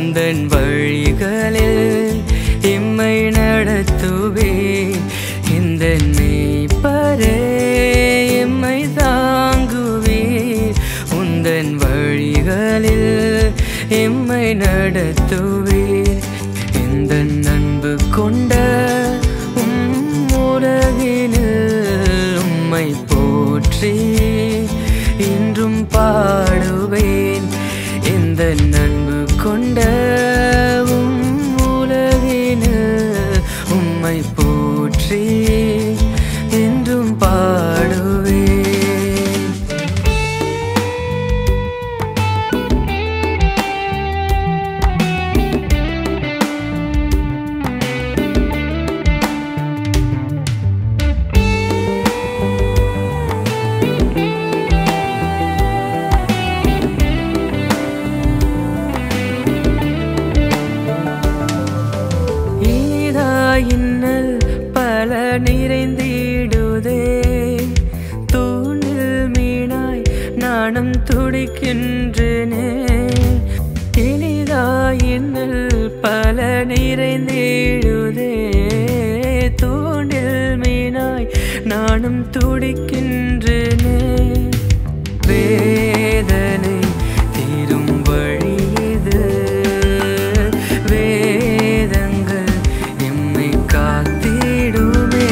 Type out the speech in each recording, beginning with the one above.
உந்தன் வழிகளில் இம்மை நடத்துவே இந்த மெய்ப்பரே எம்மை தாங்குவீர் உந்தன் வழிகளில் எம்மை நடத்துவீர் இந்த அன்பு கொண்ட உம் உலகினில் உம்மை போற்றி இன்றும் பாடுவேன் இந்த நன்பு கொண்ட உம் உலகினில் உம்மை போற்றி என்றும் பாடுவேன் இனிதா இன்னல் பல நிறைந்திடுதே தூணில் மீனாய் நானும் துடிக்கின்றனே இனிதா இன்னல் பல நிறைந்திடுதே தூணில் மீனாய் நானும் துடிக்கின்றனே வேதனை தீரும் வழி இது வேதங்கள் எம்மை காத்திடுமே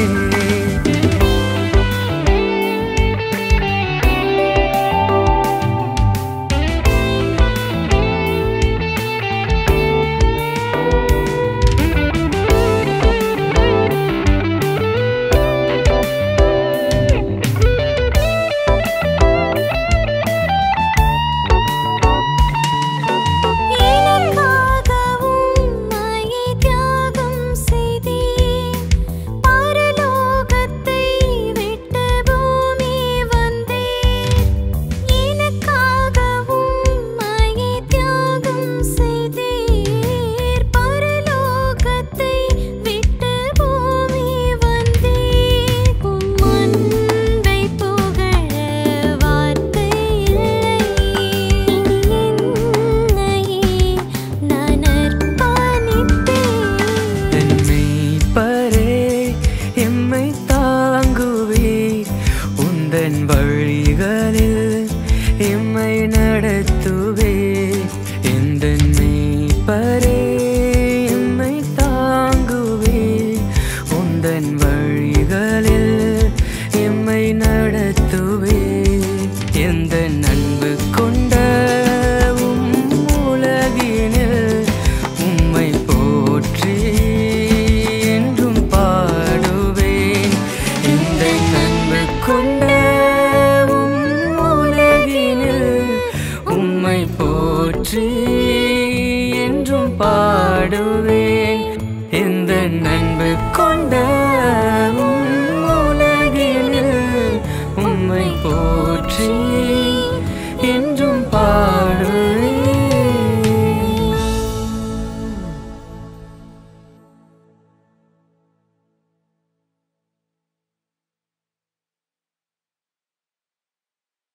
எனக்காகவும் மாயை தியாகம் செய்தீர் பரலோகத்தை விட்டு பூமி வந்தீர் எனக்காகவும் மாயை தியாகம் செய்தீர் பரலோகத்தை விட்டு பூமி வந்தீர் உம் அன்பை புகழ வார்த்தை இல்லை என்னையே நான் அர்ப்பணித்தேன் மெய்ப்பரே எம்மை தாங்குவீர் உந்தன் வழிகளில் எம்மை நடத்துவீர் எந்த மெய்ப்பரே எம்மை தாங்குவீர் உந்தன் வழிகளில் எம்மை நடத்துவீர் எந்த நன்பு கொண்ட உம் உலகினில் உம்மை போற்றி என்றும் பாடுவேன் இந்த நன்பு கொண்ட உம் உலகினில் உம்மை போற்றி என்றும் பாடுவேன்